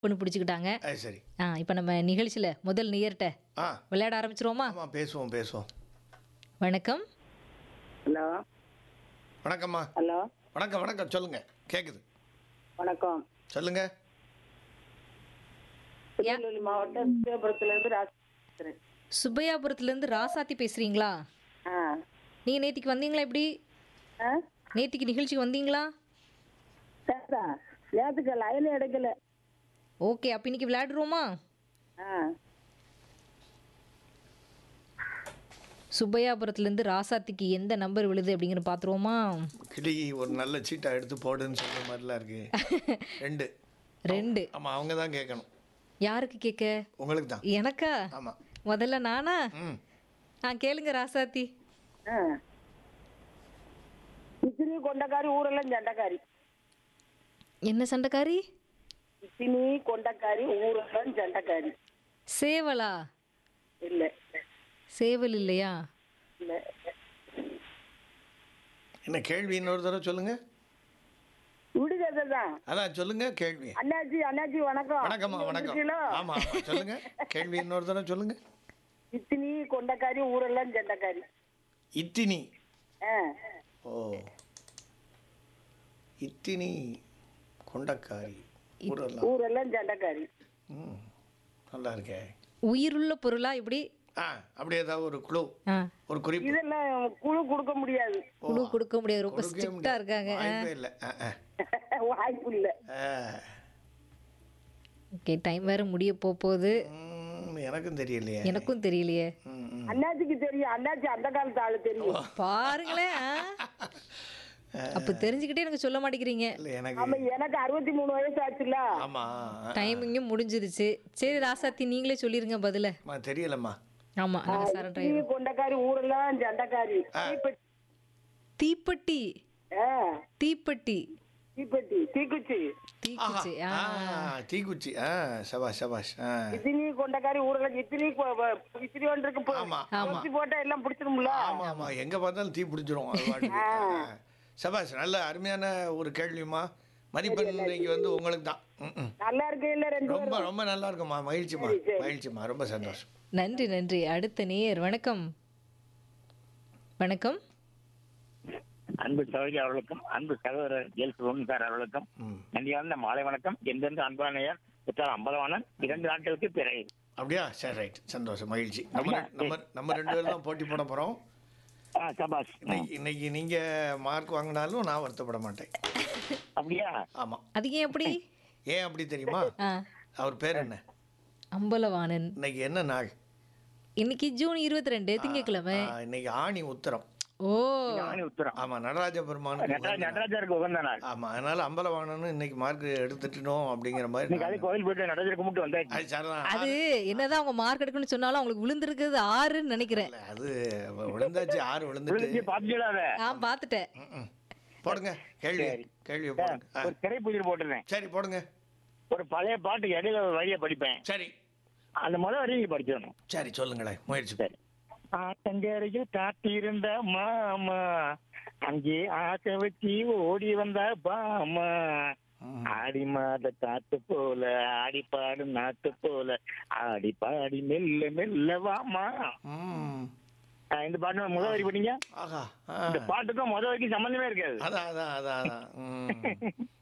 பொண்ணு பிடிச்சிக்கிட்டாங்க அது சரி ஆ இப்போ நம்ம நிகழ்ச்சியில் முதல் நேயர்கிட்ட ஆ விளையாட ஆரம்பிச்சிருவோமா ஆமாம் பேசுவோம் பேசுவோம் வணக்கம் ஹலோ வணக்கம்மா ஹலோ வணக்கம் வணக்கம் சொல்லுங்க கேட்குது வணக்கம் சொல்லுங்க திருநெல்வேலி மாவட்டம் விஜயபுரத்துல இருந்து ராசி பேசுறேன் சுப்பையாபுரத்துலேருந்து ராசாத்தி பேசுகிறீங்களா ஆ நீங்கள் நேத்திக்கு வந்தீங்களா எப்படி ஆ நேத்திக்கு நிகழ்ச்சிக்கு வந்தீங்களா சரிதா நேற்றுக்கு லைன் எடுக்கல ஓகே அப்போ இன்னைக்கு விளையாடுறோமா ஆ சுப்பையாபுரத்துலேருந்து ராசாத்திக்கு எந்த நம்பர் விழுது அப்படிங்கிற பார்த்துருவோமா கிளி ஒரு நல்ல சீட்டை எடுத்து போடுன்னு சொல்ற மாதிரிலாம் இருக்கு ரெண்டு ரெண்டு ஆமாம் அவங்க தான் கேட்கணும் யாருக்கு கேட்க உங்களுக்கு தான் எனக்கா ஆமாம் முதல்ல நானா ம் ஆ கேளுங்க ராசாத்தி ஆ இத்தினி கொண்டக்காரி ஊரெல்லாம் சண்டைக்காரி என்ன சண்டைக்காரி இத்தினி கொண்டக்காரி ஊரெல்லாம் சண்டைக்காரி சேவலா இல்ல சேவல் இல்லையா இல்ல என்ன கேள்வி இன்னொரு தடவை சொல்லுங்க விடுகதை தான் அதான் சொல்லுங்க கேள்வி அண்ணாச்சி அண்ணாச்சி வணக்கம் வணக்கம்மா நீங்க வணக்கம் வந்திருக்கீங்களோ? ஆமாம் ஆமாம் சொல்லுங்க கேள்வி இன்னொரு தடவை சொல்லுங்க இத்தினி கொண்டக்காரி ஊரெல்லாம் சண்டைக்காரி இத்தினி ஆ ஓ இத்தினி கொண்டக்காரி ஊரெல்லாம் ஊரெல்லாம் சண்டைக்காரி ம் நல்லா இருக்கே உயிருள்ள பொருளா இப்படி ஆ அப்படி ஏதாவது ஒரு குழு ஆ ஒரு குறிப்பு இதெல்லாம் குழு கொடுக்க முடியாது குழு கொடுக்க முடியாது ரொம்ப கொடுக்கவே ஸ்ட்ரிக்டா முடியாது. இருக்காங்க வாய்ப்பே இல்லை ஆ, ஆ. வாய்ப்பு இல்ல ஆ. ஓகே டைம் வேற முடிய போக போகுது ம், எனக்கும் தெரியலையே எனக்கும் தெரியலையே ம், ம். அண்ணாச்சிக்கு தெரியும் அண்ணாச்சி அந்த காலத்து ஆளு தெரியும் பாருங்களேன் ஆ. அப்ப தெரிஞ்சுக்கிட்டே எனக்கு சொல்ல மாட்டேங்கிறீங்க இல்லை எனக்கு ஆமா எனக்கு அறுபத்தி மூணு வயசு ஆச்சுல்ல ஆமா டைமிங்கும் முடிஞ்சிருச்சு சரி ராசாத்தி நீங்களே சொல்லிருங்க பதில அம்மா தெரியலம்மா ஆமா நாங்க சரண்டர் இத்தினி கொண்டக்காரி ஊரெல்லாம் சண்டைக்காரி தீப்பெட்டி தீப்பெட்டி ஆ, தீப்பெட்டி தீப்பெட்டி தீக்குச்சி தீக்குச்சி ஆ ஆ தீக்குச்சி ஆ சபாஷ் சபாஷ் ஆ இத்தினி கொண்டக்காரி ஊரெல்லாம் இத்தினி கொ- வ- இத்தினி ஒன்று இருக்கு இப்போ. ஆமா, ஊசி போட்டா எல்லாம் பிடிச்சிரும்ல ஆமா ஆமா எங்க பார்த்தாலும் தீ பிடிச்சிரும் அது பாட்டுக்கு. ஆ. சபாஷ் நல்ல அருமையான ஒரு கேள்விமா மதிப்பெண் இன்னைக்கு வந்து உங்களுக்கு தான் ம், ம். நல்லா இருக்கு இல்ல ரெண்டு ரொம்ப ரொம்ப நல்லா இருக்கும்மா மகிழ்ச்சிமா மகிழ்ச்சிமா ரொம்ப சந்தோஷம் நன்றி நன்றி அடுத்த நேயர் வணக்கம் வணக்கம் அன்பு சகோதரி அவர்களுக்கும் அன்பு சகோதரர் எல் சுவன் சார் அவர்களுக்கும் ம். நன்றி வந்த மாலை வணக்கம் எந்தெந்த அன்பானையர் புத்தார் அம்பலவாணன் இரண்டு நாட்களுக்கு பிறகு அப்படியா சரி ரைட் சந்தோஷம் மகிழ்ச்சி நம்ம ரெ- நம்ம நம்ம ரெண்டு பேரும் தான் போட்டி போட போறோம் ஆ சபாஷ் இன்னைக்கு இன்னைக்கு நீங்க மார்க் வாங்கினாலும் நான் வருத்தப்பட மாட்டேன் அப்படியா ஆமா அது ஏன் எப்படி ஏன் அப்படி தெரியுமா ஆ அவர் பேர் என்ன அம்பலவாணன் இன்னைக்கு என்ன நாள் இன்னைக்கு ஜூன் இருபத்தி ரெண்டு திங்கக்கிழமை ஆ, இன்னைக்கு ஆணி உத்தரம் ஓ ஆணி உத்தரம் ஆமா நடராஜ பெருமானுக்கு நடராஜ- உகந்த நாள். நடராஜருக்கு உகந்த நாள் ஆமா அதனால அம்பலவாணனும் இன்னைக்கு மார்க் எடுத்துட்டோம் அப்படிங்கிற மாதிரி இன்னைக்கு அது நான் கோயில் போயிட்டு நடராஜர் கும்பிட்டு வந்தாச்சு அது சரிதான். அது என்னதான் அவங்க மார்க் எடுக்கணும்னு சொன்னாலும் அவங்களுக்கு விழுந்திருக்கிறது ஆறுன்னு நினைக்கிறேன் இல்ல, அது விழுந்தாச்சு ஆறு விழுந்துட்டு விழுந்துச்சு பாத்துட்டீங்களா அதை நான் பார்த்துட்டேன் ம், ம். போடுங்க கேள்வி சரி. கேள்வியை போடுங்க ஆ, ஒரு திரைப்பூஜை போட்டிருந்தேன் சரி போடுங்க ஒரு பழைய பாட்டு இடையில ஒரு வரியை படிப்பேன் சரி அந்த முதல் வரியை நீங்க படிச்சிடணும் சரி சொல்லுங்களேன் முயற்சி சரி ஆத்தங்கரையில் காத்திருந்த மாமா அங்கே ஆசை வச்சு ஓடி வந்த பாமா ம். ஆடி மாத காத்து போல ஆடி பாடு நாத்து போல ஆடி பாடி மெல்ல மெல்ல வாமா ம். ஆ, இந்த பாட்டு முதல் வரி படிங்க ஆஹா ஆ. இந்த பாட்டுக்கும் முதல் வரைக்கும் சம்பந்தமே இருக்காது அதான் அதான் அதான் அதான் ம்.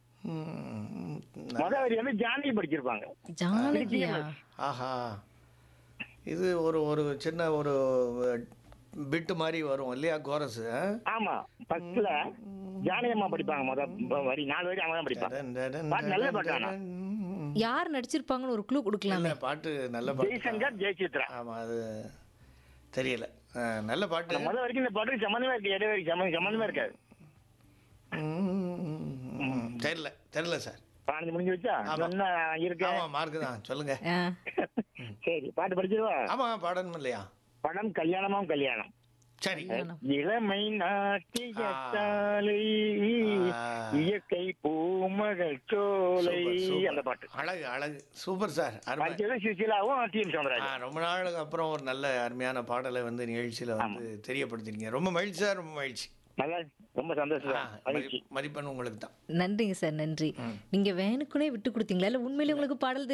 ம். முதல் வரி வந்து ஜானகி படிச்சிருப்பாங்க ஜானகியா ஆஹா இது ஒரு ஒரு சின்ன ஒரு பிட்டு மாதிரி வரும் இல்லையா கோரஸ் ஆமா ஃபர்ஸ்ட்ல ஜானகி அம்மா படிப்பாங்க முதல் வரி நாலு வரி அவங்க தான் படிப்பாங்க பாட்டு நல்ல பாட்டு ஆனா. யார் நடிச்சிருப்பாங்கன்னு ஒரு க்ளூ கொடுக்கலாமே பாட்டு நல்ல பாட்டு ஜெய்சங்கர் ஜெயசித்ரா ஆமா அது தெரியல ஆ, நல்ல பாட்டு அந்த முதல் வரைக்கும் இந்த பாட்டுக்கு சம்மந்தமே இருக்கு இடையே வரைக்கும் சம்மந்தம் சம்மந்தமே இருக்காது ம், தெரியல தெரியல சார் பாஞ்சு முடிஞ்சு வச்சா ஆமா. என்ன இருக்கு ஆமா மார்க் தான் சொல்லுங்க ஆ, சரி பாட்டு படிச்சிருவா ஆமா பாடணும் இல்லையா படம் கல்யாணமாம் கல்யாணம் சரி இளமை நாட்டியத்தாலை ஆ. இயற்கை பூமகள் சோலை சூப்பர், சூப்பர். அந்த பாட்டு அழகு அழகு சூப்பர் சார் அருமை படிச்சது சுசிலாவும் டி எம் ஆ, சௌந்தரராஜன் ரொம்ப நாளுக்கு அப்புறம் ஒரு நல்ல அருமையான பாடலை வந்து நிகழ்ச்சியில வந்து தெரியப்படுத்திருக்கீங்க ரொம்ப மகிழ்ச்சி சார் ரொம்ப மகிழ்ச்சி நல்லா ரொம்ப சந்தோஷம் ஆ, மகிழ்ச்சி மதி- மதிப்பெண் உங்களுக்கு தான் நன்றிங்க சார் நன்றி நீங்க வேணுக்குனே விட்டு கொடுத்தீங்களா இல்ல உண்மையிலேயே உங்களுக்கு பாடல்